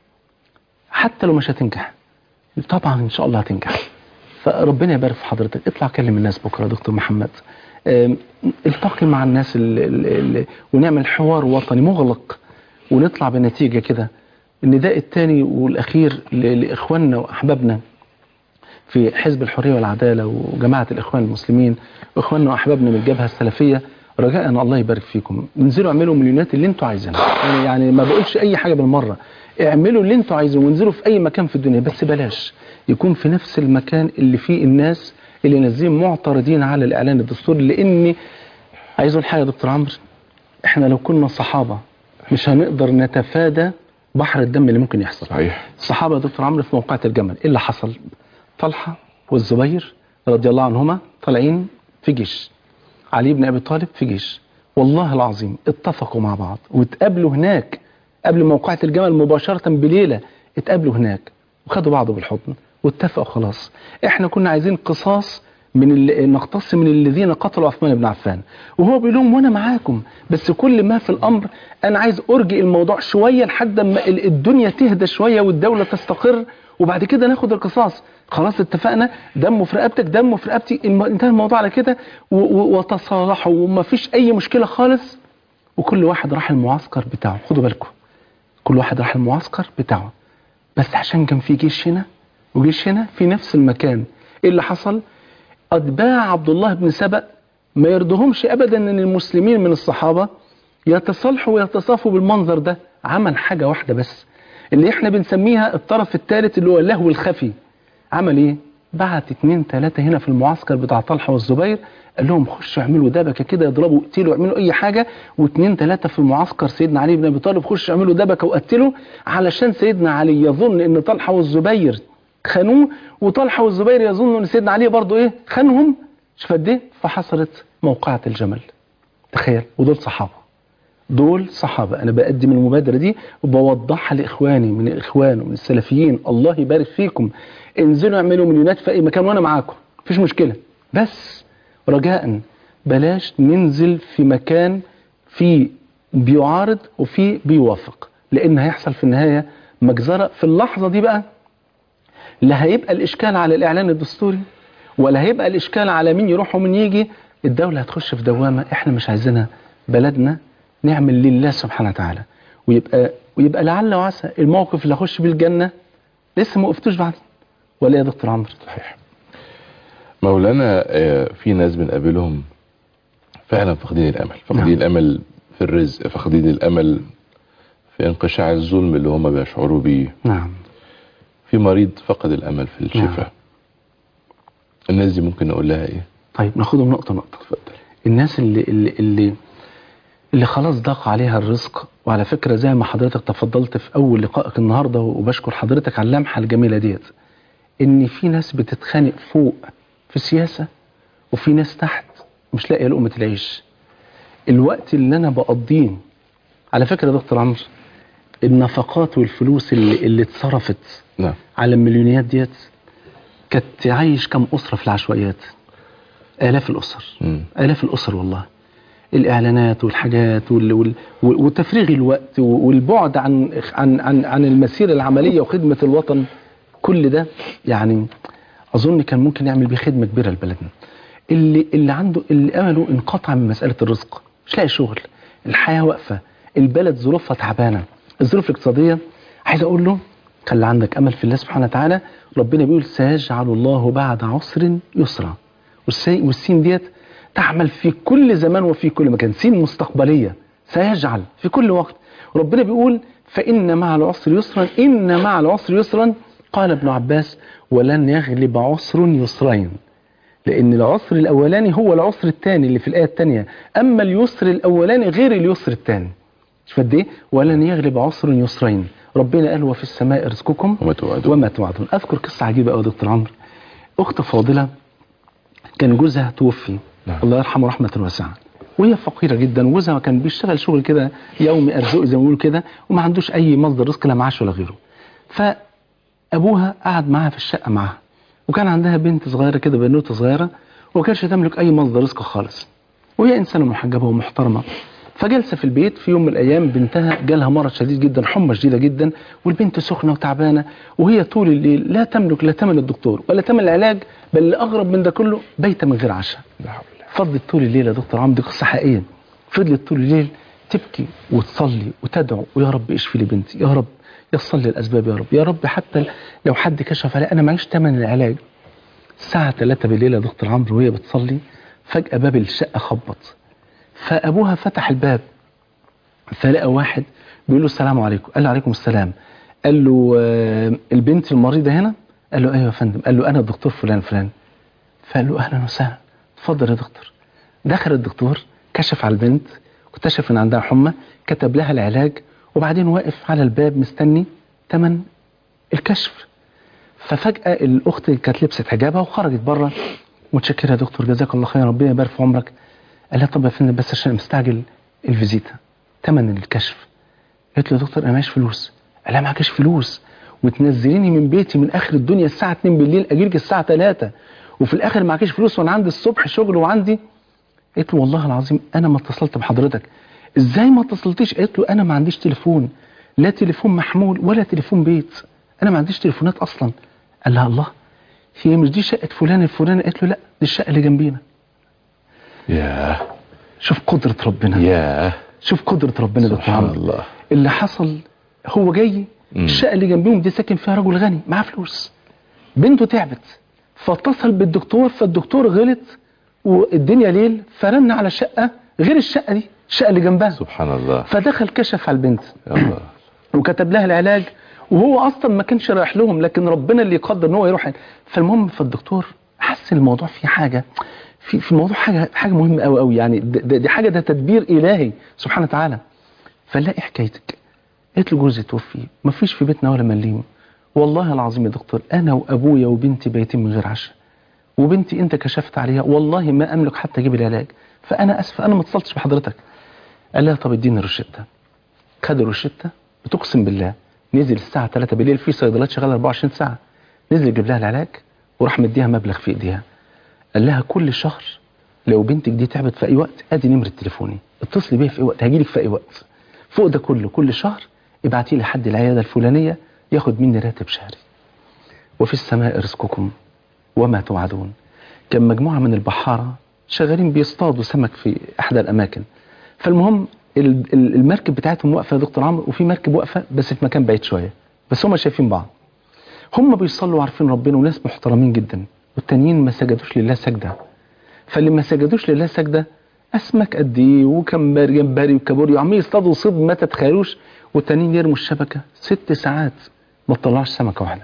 B: حتى لو مش هتنجح طبعا ان شاء الله هتنجح فربنا يبارك في حضرتك اطلع كلم الناس بكره يا دكتور محمد آم، التقي مع الناس ال ال ال ونعمل حوار وطني مغلق ونطلع بنتيجه كده النداء الثاني والاخير ل- لاخواننا واحبابنا في حزب الحريه والعداله وجماعه الاخوان المسلمين واخواننا واحبابنا من الجبهه السلفيه رجاء ان الله يبارك فيكم انزلوا اعملوا مليونات اللي انتوا عايزينها يعني, يعني ما بقولش اي حاجه بالمره اعملوا اللي انتوا عايزينه وانزلوا في اي مكان في الدنيا بس بلاش يكون في نفس المكان اللي فيه الناس اللي نازلين معترضين على الاعلان الدستوري لان عايز اقول حاجه يا دكتور عمرو احنا لو كنا صحابه مش هنقدر نتفادى بحر الدم اللي ممكن يحصل
A: صحيح
B: الصحابه يا دكتور عمرو في موقعة الجمل ايه اللي حصل طلحه والزبير رضي الله عنهما طالعين في جيش علي بن ابي طالب في جيش والله العظيم اتفقوا مع بعض واتقابلوا هناك قبل موقعة الجمل مباشرة بليلة اتقابلوا هناك وخدوا بعض بالحضن واتفقوا خلاص احنا كنا عايزين قصاص من اللي نقتص من الذين قتلوا عثمان بن عفان وهو بيقول لهم وانا معاكم بس كل ما في الامر انا عايز ارجئ الموضوع شويه لحد ما ال- الدنيا تهدى شويه والدوله تستقر وبعد كده ناخد القصاص خلاص اتفقنا دمه في رقبتك دمه في رقبتي الم- انتهى الموضوع على كده و- و- وتصالحوا وما فيش اي مشكله خالص وكل واحد راح المعسكر بتاعه خدوا بالكم كل واحد راح المعسكر بتاعه بس عشان كان في جيش هنا وجيش هنا في نفس المكان ايه اللي حصل اتباع عبد الله بن سبأ ما يرضهمش ابدا ان المسلمين من الصحابه يتصالحوا ويتصافوا بالمنظر ده عمل حاجه واحده بس اللي احنا بنسميها الطرف الثالث اللي هو اللهو الخفي عمل ايه بعت اتنين تلاتة هنا في المعسكر بتاع طلحة والزبير قال لهم خشوا اعملوا دبكة كده يضربوا اقتلوا اعملوا اي حاجة واتنين تلاتة في معسكر سيدنا علي بن ابي طالب خشوا اعملوا دبكة وقتلوا علشان سيدنا علي يظن ان طلحة والزبير خانوه وطلحة والزبير يظنوا ان سيدنا علي برضه ايه خانهم شوف قد ايه فحصلت موقعة الجمل تخيل ودول صحابة دول صحابة أنا بقدم المبادرة دي وبوضحها لإخواني من الإخوان ومن السلفيين الله يبارك فيكم انزلوا اعملوا مليونات في أي مكان وأنا معاكم مفيش مشكلة بس رجاء بلاش ننزل في مكان فيه بيعارض وفيه بيوافق لأن هيحصل في النهاية مجزرة في اللحظة دي بقى لا هيبقى الإشكال على الإعلان الدستوري ولا هيبقى الإشكال على مين يروح ومين يجي الدولة هتخش في دوامة إحنا مش عايزينها بلدنا نعمل لله سبحانه وتعالى ويبقى ويبقى لعل وعسى الموقف اللي اخش بيه الجنه لسه ما وقفتوش بعد ولا إيه يا دكتور عمرو
A: صحيح مولانا آه، في ناس بنقابلهم فعلا فاقدين الامل فاقدين
B: نعم.
A: الامل في الرزق فاقدين الامل في انقشاع الظلم اللي هم بيشعروا بيه
B: نعم
A: في مريض فقد الامل في الشفاء
B: نعم.
A: الناس دي ممكن نقول لها ايه
B: طيب ناخدهم نقطه نقطه
A: اتفضل
B: الناس اللي اللي اللي اللي خلاص ضاق عليها الرزق وعلى فكره زي ما حضرتك تفضلت في اول لقائك النهارده وبشكر حضرتك على اللمحه الجميله ديت ان في ناس بتتخانق فوق في السياسة وفي ناس تحت مش لاقيه لقمة العيش الوقت اللي انا بقضيه على فكرة يا دكتور عمرو النفقات والفلوس اللي, اللي اتصرفت
A: نعم
B: على المليونيات ديت كانت تعيش كم أسرة في العشوائيات آلاف الأسر
A: مم.
B: آلاف الأسر والله الإعلانات والحاجات وال... وال... وتفريغ الوقت والبعد عن عن عن عن المسيرة العملية وخدمة الوطن كل ده يعني أظن كان ممكن يعمل بيه خدمة كبيرة لبلدنا اللي اللي عنده اللي أمله انقطع من مسألة الرزق مش لاقي شغل الحياة واقفة البلد ظروفها تعبانة الظروف الاقتصادية عايز أقول له خلي عندك أمل في الله سبحانه وتعالى ربنا بيقول سيجعل الله بعد عسر يسرا والسي- والسين ديت تعمل في كل زمان وفي كل مكان سين مستقبلية سيجعل في كل وقت ربنا بيقول فإن مع العسر يسرا إن مع العسر يسرا قال ابن عباس ولن يغلب عسر يسرين لأن العسر الأولاني هو العسر الثاني اللي في الآية الثانية أما اليسر الأولاني غير اليسر الثاني شوف قد إيه ولن يغلب عسر يسرين ربنا قال وفي السماء رزقكم
A: وما توعدون
B: وما توعدون أذكر قصة عجيبة أوي يا دكتور عمرو أخت فاضلة كان جوزها توفي
A: نعم.
B: الله يرحمه رحمة واسعة وهي فقيرة جدا وجوزها كان بيشتغل شغل كده يومي أرزقي زي ما بيقولوا كده وما عندوش أي مصدر رزق لا معاش ولا غيره فأبوها قعد معاها في الشقة معاها وكان عندها بنت صغيرة كده بنوتة صغيرة وما كانش تملك أي مصدر رزق خالص وهي إنسانة محجبة ومحترمة فجلسة في البيت في يوم من الأيام بنتها جالها مرض شديد جدا حمى شديدة جدا والبنت سخنة وتعبانة وهي طول الليل لا تملك لا ثمن الدكتور ولا ثمن العلاج بل الأغرب من ده كله بيت من غير عشاء
A: لا حول الله.
B: فضلت طول الليل يا دكتور عمرو دي قصة حقيقية فضلت طول الليل تبكي وتصلي وتدعو ويا رب اشفي لي بنتي يا رب يصل لي الأسباب يا رب يا رب حتى لو حد كشف عليها أنا معيش ثمن العلاج الساعة 3 بالليل يا دكتور عمرو وهي بتصلي فجأة باب الشقة خبط فأبوها فتح الباب فلقى واحد بيقول له السلام عليكم قال له عليكم السلام قال له آه، البنت المريضة هنا قال له ايوه يا فندم قال له انا الدكتور فلان فلان فقال له اهلا وسهلا اتفضل يا دكتور دخل الدكتور كشف على البنت واكتشف ان عندها حمى كتب لها العلاج وبعدين واقف على الباب مستني تمن الكشف ففجأة الأخت كانت لبست حجابها وخرجت بره متشكرة يا دكتور جزاك الله خير ربنا يبارك في عمرك قال لها طب يا فندم بس عشان مستعجل الفيزيتا تمن الكشف قالت له يا دكتور انا معيش فلوس قال لها معكش فلوس وتنزليني من بيتي من اخر الدنيا الساعه 2 بالليل اجيلك الساعه 3 وفي الاخر معكش فلوس وانا عندي الصبح شغل وعندي قالت له والله العظيم انا ما اتصلت بحضرتك ازاي ما اتصلتيش قالت له انا ما عنديش تليفون لا تليفون محمول ولا تليفون بيت انا ما عنديش تليفونات اصلا قال لها الله هي مش دي شقه فلان الفلاني قالت له لا دي الشقه اللي جنبينا
A: ياه
B: شوف قدره ربنا
A: ياه
B: شوف قدره ربنا ده
A: سبحان الله
B: اللي حصل هو جاي
A: مم.
B: الشقه اللي جنبيهم دي ساكن فيها رجل غني معاه فلوس بنته تعبت فاتصل بالدكتور فالدكتور غلط والدنيا ليل فرن على شقه غير الشقه دي الشقه اللي جنبها
A: سبحان الله
B: فدخل كشف على البنت
A: يا الله
B: وكتب لها العلاج وهو اصلا ما كانش رايح لهم لكن ربنا اللي يقدر ان هو يروح فالمهم فالدكتور حس الموضوع فيه حاجه في في الموضوع حاجه حاجه مهمه قوي قوي يعني ده- ده- دي حاجه ده تدبير الهي سبحانه وتعالى فنلاقي حكايتك قالت له جوزي توفي ما فيش في بيتنا ولا مليم والله العظيم يا دكتور انا وابويا وبنتي بايتين من غير عشاء وبنتي انت كشفت عليها والله ما املك حتى اجيب العلاج فانا اسف انا ما اتصلتش بحضرتك قال لها طب اديني الروشته خد الروشته بتقسم بالله نزل الساعه 3 بالليل في صيدليات شغاله 24 ساعه نزل يجيب لها العلاج وراح مديها مبلغ في ايديها قال لها كل شهر لو بنتك دي تعبت في اي وقت ادي نمره تليفوني اتصلي بيا في اي وقت هجيلك في اي وقت فوق ده كله كل شهر ابعتي لي حد العياده الفلانيه ياخد مني راتب شهري وفي السماء رزقكم وما توعدون كان مجموعه من البحاره شغالين بيصطادوا سمك في احدى الاماكن فالمهم ال- ال- المركب بتاعتهم واقفه يا دكتور عمرو وفي مركب واقفه بس في مكان بعيد شويه بس هم شايفين بعض هم بيصلوا وعارفين ربنا وناس محترمين جدا والتانيين ما سجدوش لله سجده فاللي ما سجدوش لله سجده اسماك قد ايه وكمبري جمبري وكابوريا وعمالين يصطادوا صيد ما تتخيلوش والتانيين يرموا الشبكه ست ساعات ما تطلعش سمكه واحده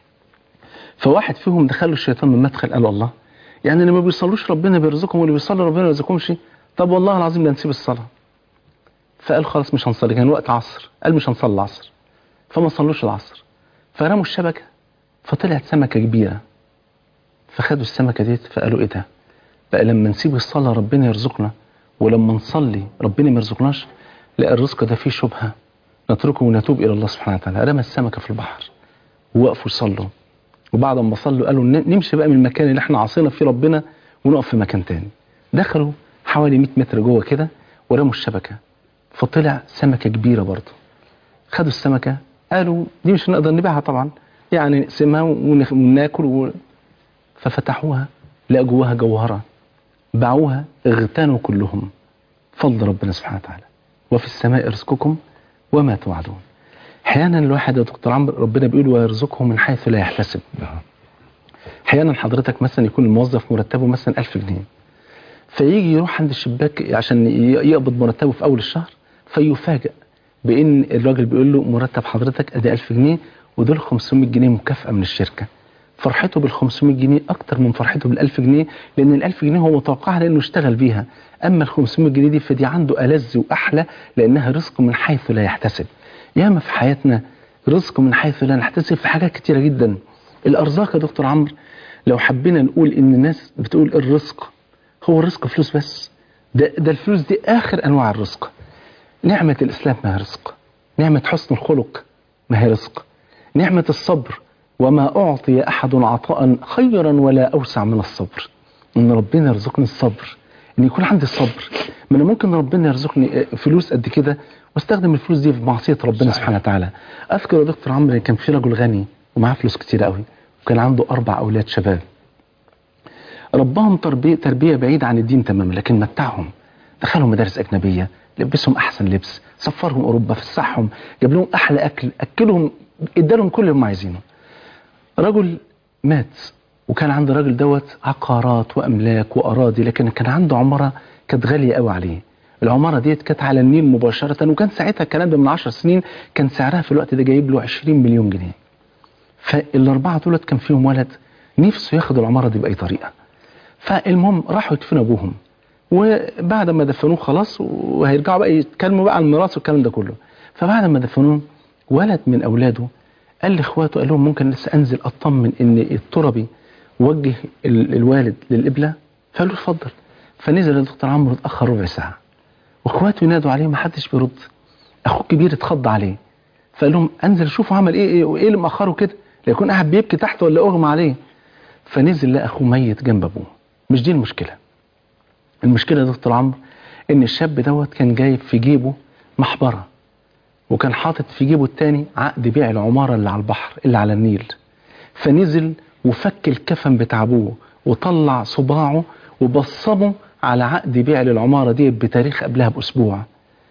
B: فواحد فيهم دخله الشيطان من مدخل قال الله يعني اللي ما بيصلوش ربنا بيرزقهم واللي بيصلي ربنا ما يرزقهمش طب والله العظيم ده نسيب الصلاه فقال خلاص مش هنصلي كان وقت عصر قال مش هنصلي العصر فما صلوش العصر فرموا الشبكه فطلعت سمكه كبيره فخدوا السمكة ديت فقالوا ايه ده بقى لما نسيب الصلاة ربنا يرزقنا ولما نصلي ربنا ما يرزقناش لا الرزق ده فيه شبهة نتركه ونتوب إلى الله سبحانه وتعالى رمى السمكة في البحر ووقفوا يصلوا وبعد ما صلوا قالوا ن- نمشي بقى من المكان اللي احنا عاصينا فيه ربنا ونقف في مكان تاني دخلوا حوالي 100 متر جوه كده ورموا الشبكة فطلع سمكة كبيرة برضه خدوا السمكة قالوا دي مش هنقدر نبيعها طبعا يعني نقسمها ونخ- وناكل و... ففتحوها لقوا جواها جوهرة باعوها اغتنوا كلهم فضل ربنا سبحانه وتعالى وفي السماء رزقكم وما توعدون احيانا الواحد يا دكتور عمرو ربنا بيقول ويرزقه من حيث لا يحتسب احيانا حضرتك مثلا يكون الموظف مرتبه مثلا 1000 جنيه فيجي يروح عند الشباك عشان ي- يقبض مرتبه في اول الشهر فيفاجئ بان الراجل بيقول له مرتب حضرتك ادي 1000 جنيه ودول 500 جنيه مكافأة من الشركة فرحته بال 500 جنيه اكتر من فرحته بال 1000 جنيه لان ال 1000 جنيه هو متوقعها لانه اشتغل بيها اما ال 500 جنيه دي فدي عنده ألذ واحلى لانها رزق من حيث لا يحتسب ياما في حياتنا رزق من حيث لا نحتسب في حاجات كتيرة جدا الارزاق يا دكتور عمرو لو حبينا نقول ان الناس بتقول الرزق هو الرزق فلوس بس ده, ده الفلوس دي اخر انواع الرزق نعمة الاسلام ما هي رزق نعمة حسن الخلق ما هي رزق نعمة الصبر وما أعطي أحد عطاء خيرا ولا أوسع من الصبر إن ربنا يرزقني الصبر إن يكون عندي الصبر ما أنا ممكن ربنا يرزقني فلوس قد كده واستخدم الفلوس دي في معصية ربنا
A: صحيح.
B: سبحانه وتعالى أذكر يا دكتور عمرو إن كان في رجل غني ومعاه فلوس كتير قوي وكان عنده أربع أولاد شباب ربهم تربية, تربية بعيدة عن الدين تماما لكن متعهم دخلهم مدارس أجنبية لبسهم أحسن لبس سفرهم أوروبا فسحهم جاب لهم أحلى أكل أكلهم ادالهم كل اللي هم عايزينه رجل مات وكان عند الراجل دوت عقارات وأملاك وأراضي لكن كان عنده عمارة كانت غالية قوي عليه العمارة ديت كانت على النيل مباشرة وكان ساعتها الكلام ده من 10 سنين كان سعرها في الوقت ده جايب له 20 مليون جنيه فالأربعة دولت كان فيهم ولد نفسه ياخد العمارة دي بأي طريقة فالمهم راحوا يدفنوا ابوهم وبعد ما دفنوه خلاص وهيرجعوا بقى يتكلموا بقى عن الميراث والكلام ده كله فبعد ما دفنوه ولد من اولاده قال لاخواته قال لهم ممكن لسه انزل اطمن ان التربي وجه ال- الوالد للقبله فقالوا له اتفضل فنزل الدكتور عمرو اتاخر ربع ساعه واخواته ينادوا عليه ما حدش بيرد اخوه الكبير اتخض عليه فقال لهم انزل اشوفه عمل ايه ايه وايه اللي مأخره كده لا يكون قاعد بيبكي تحت ولا اغمى عليه فنزل لقى اخوه ميت جنب ابوه مش دي المشكله المشكله يا دكتور عمرو ان الشاب دوت كان جايب في جيبه محبره وكان حاطط في جيبه التاني عقد بيع العماره اللي على البحر اللي على النيل فنزل وفك الكفن بتاع ابوه وطلع صباعه وبصمه على عقد بيع للعماره دي بتاريخ قبلها باسبوع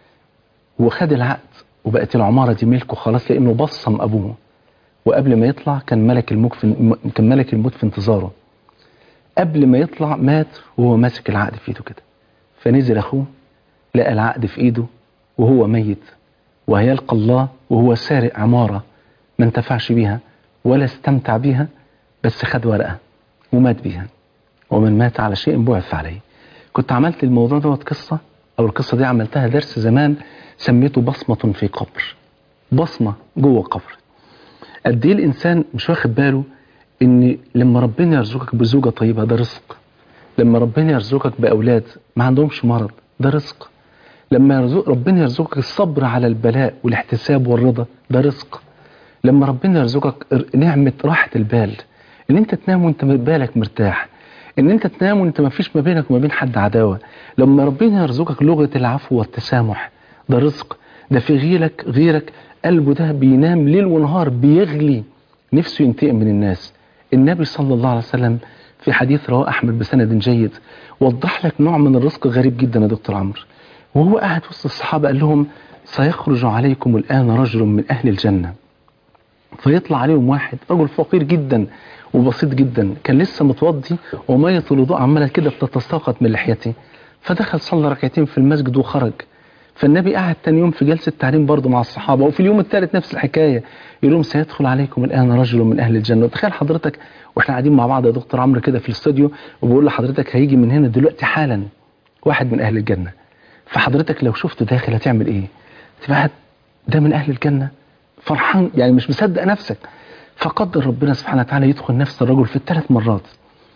B: وخد العقد وبقت العماره دي ملكه خلاص لانه بصم ابوه وقبل ما يطلع كان ملك الموت في كان ملك الموت في انتظاره قبل ما يطلع مات وهو ماسك العقد في ايده كده فنزل اخوه لقى العقد في ايده وهو ميت وهيلقى الله وهو سارق عمارة ما انتفعش بيها ولا استمتع بيها بس خد ورقة ومات بيها ومن مات على شيء بعث عليه كنت عملت الموضوع دوت قصة او القصة دي عملتها درس زمان سميته بصمة في قبر بصمة جوه قبر قد ايه الانسان مش واخد باله ان لما ربنا يرزقك بزوجة طيبة ده رزق لما ربنا يرزقك باولاد ما عندهمش مرض ده رزق لما يرزق ربنا يرزقك الصبر على البلاء والاحتساب والرضا ده رزق لما ربنا يرزقك نعمة راحة البال ان انت تنام وانت بالك مرتاح ان انت تنام وانت ما فيش ما بينك وما بين حد عداوة لما ربنا يرزقك لغة العفو والتسامح ده رزق ده في غيرك غيرك قلبه ده بينام ليل ونهار بيغلي نفسه ينتقم من الناس النبي صلى الله عليه وسلم في حديث رواه احمد بسند جيد وضح لك نوع من الرزق غريب جدا يا دكتور عمرو وهو قاعد وسط الصحابه قال لهم سيخرج عليكم الان رجل من اهل الجنه فيطلع عليهم واحد رجل فقير جدا وبسيط جدا كان لسه متوضي ومية الوضوء عماله كده بتتساقط من لحيته فدخل صلى ركعتين في المسجد وخرج فالنبي قعد تاني يوم في جلسة تعليم برضه مع الصحابة وفي اليوم الثالث نفس الحكاية يقول لهم سيدخل عليكم الآن رجل من أهل الجنة وتخيل حضرتك واحنا قاعدين مع بعض يا دكتور عمرو كده في الاستوديو وبقول لحضرتك هيجي من هنا دلوقتي حالا واحد من أهل الجنة فحضرتك لو شفته داخل هتعمل إيه؟ تبقى قاعد ده من أهل الجنة فرحان يعني مش مصدق نفسك فقدر ربنا سبحانه وتعالى يدخل نفس الرجل في الثلاث مرات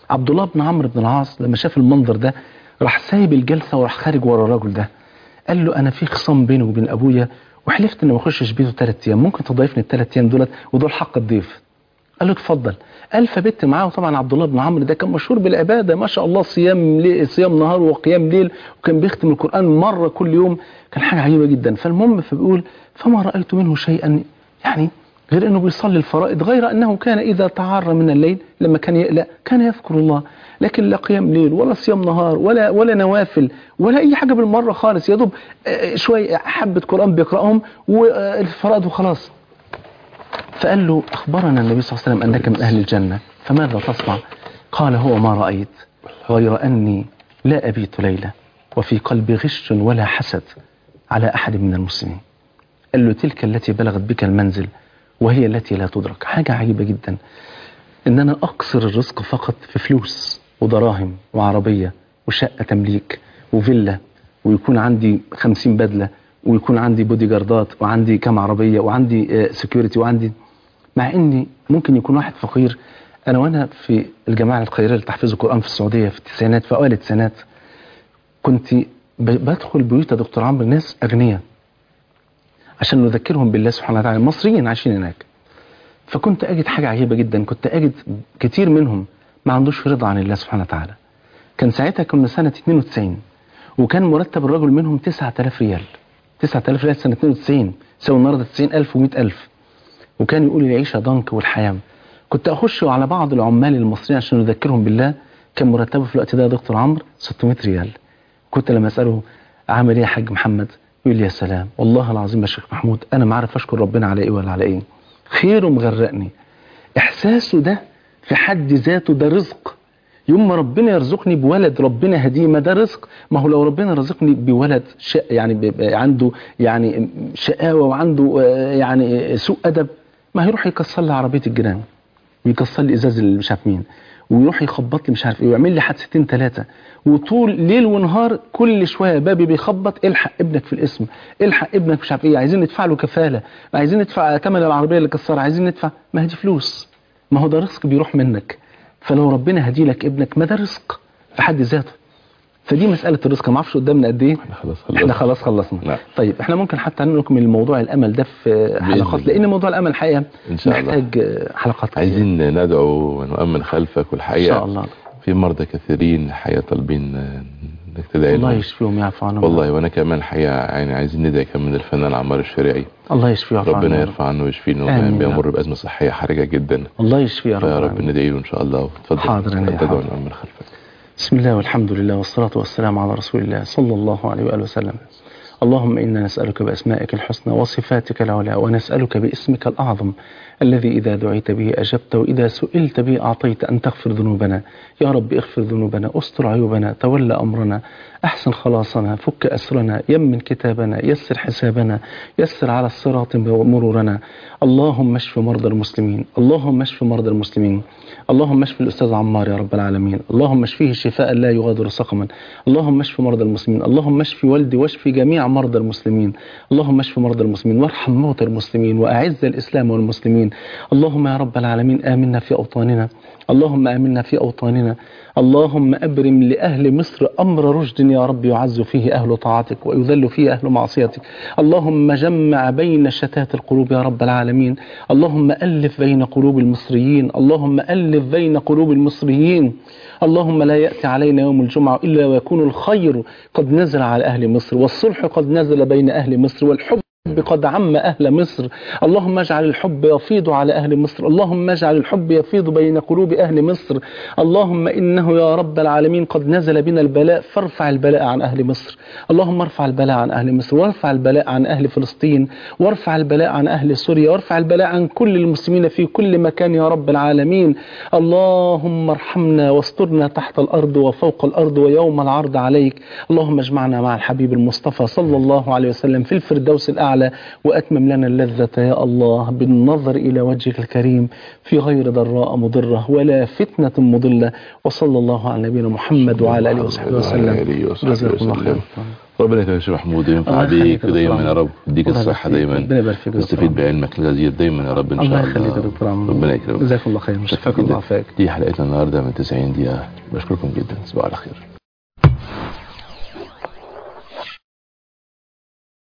B: عبد الله بن عمرو بن العاص لما شاف المنظر ده راح سايب الجلسه وراح خارج ورا الراجل ده قال له انا في خصام بيني وبين ابويا وحلفت اني ما اخشش بيته ثلاث ايام ممكن تضيفني الثلاث ايام دولت ودول حق الضيف قال له اتفضل قال فبت معاه وطبعا عبد الله بن عمرو ده كان مشهور بالعباده ما شاء الله صيام ليل صيام نهار وقيام ليل وكان بيختم القران مره كل يوم كان حاجه عجيبه جدا فالمهم فبيقول فما رايت منه شيئا يعني غير انه بيصلي الفرائض غير انه كان اذا تعار من الليل لما كان يقلق كان يذكر الله لكن لا قيام ليل ولا صيام نهار ولا ولا نوافل ولا اي حاجه بالمره خالص يا دوب آه، شويه حبه قران بيقراهم والفرائض وخلاص فقال له أخبرنا النبي صلى الله عليه وسلم أنك من أهل الجنة فماذا تصنع قال هو ما رأيت غير أني لا أبيت ليلة وفي قلبي غش ولا حسد على أحد من المسلمين قال له تلك التي بلغت بك المنزل وهي التي لا تدرك حاجة عجيبة جدا إن أنا أقصر الرزق فقط في فلوس ودراهم وعربية وشقة تمليك وفيلا ويكون عندي خمسين بدلة ويكون عندي بودي جاردات وعندي كام عربية وعندي سكيورتي وعندي مع اني ممكن يكون واحد فقير انا وانا في الجماعه الخيريه لتحفيظ القران في السعوديه في التسعينات في اوائل التسعينات كنت ب- بدخل بيوت يا دكتور عمرو ناس اغنياء عشان نذكرهم بالله سبحانه وتعالى مصريين عايشين هناك فكنت اجد حاجه عجيبه جدا كنت اجد كتير منهم ما عندوش رضا عن الله سبحانه وتعالى كان ساعتها كنا سنه 92 وكان مرتب الرجل منهم 9000 ريال 9000 ريال سنه 92 يساوي النهارده 90000 و100000 وكان يقول لي العيشه ضنك والحياه كنت اخش على بعض العمال المصريين عشان نذكرهم بالله كان مرتبه في الوقت ده يا دكتور عمرو 600 ريال كنت لما اساله عامل ايه يا حاج محمد يقول لي يا سلام والله العظيم يا شيخ محمود انا ما عارف اشكر ربنا على ايه ولا على ايه خيره مغرقني احساسه ده في حد ذاته ده رزق يوم ما ربنا يرزقني بولد ربنا هديه ما ده رزق ما هو لو ربنا رزقني بولد شق يعني بيبقى عنده يعني شقاوه وعنده آه، يعني سوء ادب ما هيروح يكسر لي عربيه الجيران ويكسر لي ازاز اللي مش عارف مين ويروح يخبط لي مش عارف ايه ويعمل لي حادثتين ثلاثه وطول ليل ونهار كل شويه بابي بيخبط الحق ابنك في الاسم الحق ابنك مش عارف ايه عايزين ندفع له كفاله عايزين ندفع ثمن العربيه اللي كسرها عايزين ندفع ما هي دي فلوس ما هو ده رزق بيروح منك فلو ربنا هدي لك ابنك ما ده رزق في حد ذاته فدي مساله الرزق ما اعرفش قدامنا قد ايه
A: احنا خلاص
B: احنا
A: خلصنا
B: خلاص خلصنا
A: نعم.
B: طيب احنا ممكن حتى نكمل موضوع الامل ده في حلقات
A: الله.
B: لان موضوع الامل الحقيقه
A: إن شاء الله.
B: محتاج آه، حلقات كتير.
A: عايزين ندعو ونؤمن خلفك
B: ان
A: والحقيقه
B: شاء الله
A: في مرضى كثيرين الحقيقه طالبين آه، انك تدعي
B: الله
A: لهم
B: يشفيهم ويعفو عنهم
A: والله وانا كمان الحقيقه يعني عايزين ندعي كمان من الفنان عمار الشريعي
B: الله يشفيه ويعفو عنهم
A: ربنا يرفع عنه ويشفيه انه
B: آمين
A: كان
B: يا
A: بيمر
B: رب.
A: بازمه صحيه حرجه جدا
B: الله يشفيه يا رب
A: فيا رب
B: العالمين.
A: ندعي له ان شاء الله وتفضل
B: حاضر يا
A: تدعو
B: حاضر.
A: نؤمن خلفك
B: بسم الله والحمد لله والصلاة والسلام على رسول الله صلى الله عليه وآله وسلم اللهم إنا نسألك بأسمائك الحسنى وصفاتك العلى ونسألك باسمك الأعظم الذي إذا دعيت به أجبت وإذا سئلت به أعطيت أن تغفر ذنوبنا يا رب اغفر ذنوبنا استر عيوبنا تولى أمرنا أحسن خلاصنا فك أسرنا يمن كتابنا يسر حسابنا يسر على الصراط مرورنا اللهم اشف مرضى المسلمين اللهم اشف مرضى المسلمين اللهم اشف الأستاذ عمار يا رب العالمين اللهم اشفيه شفاء لا يغادر سقما اللهم اشف مرضى المسلمين اللهم اشف والدي واشف جميع مرضى المسلمين اللهم اشف مرضى المسلمين وارحم موتى المسلمين وأعز الإسلام والمسلمين اللهم يا رب العالمين آمنا في أوطاننا اللهم آمنا في أوطاننا اللهم أبرم لأهل مصر أمر رشد يا رب يعز فيه أهل طاعتك ويذل فيه أهل معصيتك اللهم جمع بين شتات القلوب يا رب العالمين اللهم ألف بين قلوب المصريين اللهم ألف بين قلوب المصريين اللهم لا يأتي علينا يوم الجمعة إلا ويكون الخير قد نزل على أهل مصر والصلح قد نزل بين أهل مصر والحب قد عم أهل مصر اللهم اجعل الحب يفيض على أهل مصر اللهم اجعل الحب يفيض بين قلوب أهل مصر اللهم إنه يا رب العالمين قد نزل بنا البلاء فارفع البلاء عن أهل مصر اللهم ارفع البلاء عن أهل مصر وارفع البلاء عن أهل فلسطين وارفع البلاء عن أهل سوريا وارفع البلاء عن كل المسلمين في كل مكان يا رب العالمين اللهم ارحمنا واسترنا تحت الأرض وفوق الأرض ويوم العرض عليك اللهم اجمعنا مع الحبيب المصطفى صلى الله عليه وسلم في الفردوس الأعلى وعلا وأتمم لنا اللذة يا الله بالنظر إلى وجهك الكريم في غير ضراء مضرة ولا فتنة مضلة وصلى الله على نبينا محمد وعلى آله وصحبه وسلم
A: آله وصحبه
B: جزاكم الله
A: وسلم.
B: خير
A: ربنا يكرمك يا شيخ محمود وينفع
B: الله يخليك
A: عليك
B: يا
A: دايما
B: دكتور
A: يا رب يديك
B: الله يبارك
A: الصحة
B: فيك.
A: دايما
B: ربنا يبارك فيك يا
A: تستفيد
B: دكتور.
A: بعلمك الغزير دايما يا رب ان شاء
B: الله
A: الله
B: يخليك يا دكتور عمرو
A: ربنا يكرمك
B: جزاكم الله خير
A: شكرا
B: شفاكم الله
A: جدا
B: فيك
A: دي حلقتنا النهارده من 90 دقيقة بشكركم جدا تصبحوا على خير